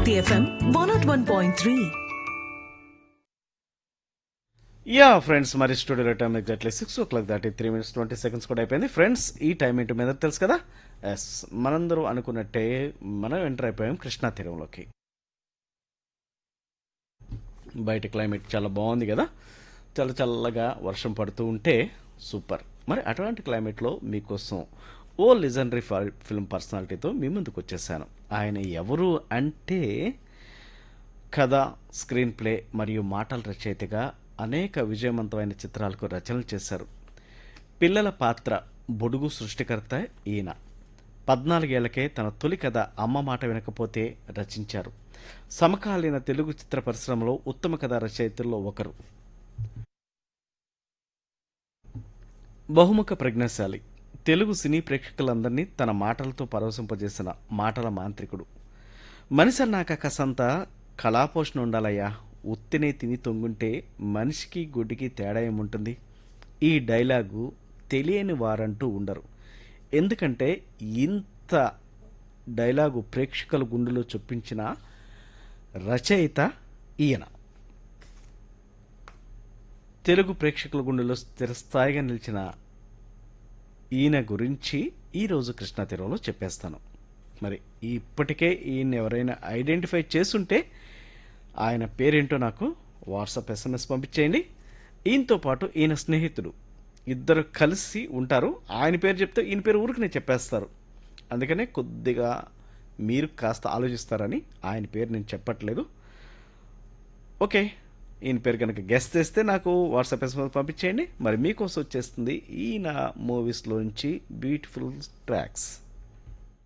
Hiti FM 101.3. Yeah friends మరి studio time exactly six o'clock దాటి three minutes twenty seconds కూడా అయిపోయింది friends ఈ టైం ఏంటో మీద తెలుసు కదా ఎస్ మనందరూ అనుకున్నట్టే మనం ఎంటర్ అయిపోయాం కృష్ణా తీరంలోకి బయట క్లైమేట్ చాలా బాగుంది కదా చాలా చల్లగా వర్షం పడుతూ ఉంటే సూపర్ మరి అటువంటి క్లైమేట్లో మీకోసం ఓ లిజనరీ ఫిల్మ్ పర్సనాలిటీతో మీ ముందుకు వచ్చేసాను ఆయన ఎవరు అంటే కథ స్క్రీన్ ప్లే మరియు మాటల రచయితగా అనేక విజయవంతమైన చిత్రాలకు రచనలు చేశారు పిల్లల పాత్ర బొడుగు సృష్టికర్త ఈయన పద్నాలుగేళ్లకే తన తొలి కథ అమ్మ మాట వినకపోతే రచించారు సమకాలీన తెలుగు చిత్ర పరిశ్రమలో ఉత్తమ కథ రచయితల్లో ఒకరు బహుముఖ ప్రజ్ఞాశాలి తెలుగు సినీ ప్రేక్షకులందరినీ తన మాటలతో పరవశింపజేసిన మాటల మాంత్రికుడు మనిషి అన్నాక కసంత కళాపోషణ ఉండాలయ్యా ఉత్తినే తిని తొంగుంటే మనిషికి గుడ్డికి తేడా ఏముంటుంది ఈ డైలాగు తెలియని వారంటూ ఉండరు ఎందుకంటే ఇంత డైలాగు ప్రేక్షకుల గుండెలో చొప్పించిన రచయిత ఈయన తెలుగు ప్రేక్షకుల గుండెలో స్థిరస్థాయిగా నిలిచిన ఈయన గురించి ఈరోజు కృష్ణా తీరంలో చెప్పేస్తాను మరి ఇప్పటికే ఈయన ఎవరైనా ఐడెంటిఫై చేసుంటే ఆయన పేరేంటో నాకు వాట్సాప్ ఎస్ఎంఎస్ పంపించేయండి ఈయనతో పాటు ఈయన స్నేహితుడు ఇద్దరు కలిసి ఉంటారు ఆయన పేరు చెప్తే ఈయన పేరు ఊరికి చెప్పేస్తారు అందుకనే కొద్దిగా మీరు కాస్త ఆలోచిస్తారని ఆయన పేరు నేను చెప్పట్లేదు ఓకే ఈయన పేరు కనుక గెస్ట్ చేస్తే నాకు వాట్సాప్ ఎస్ఎంఎస్ పంపించేయండి మరి మీకోసం వచ్చేస్తుంది ఈయన మూవీస్లోంచి బ్యూటిఫుల్ ట్రాక్స్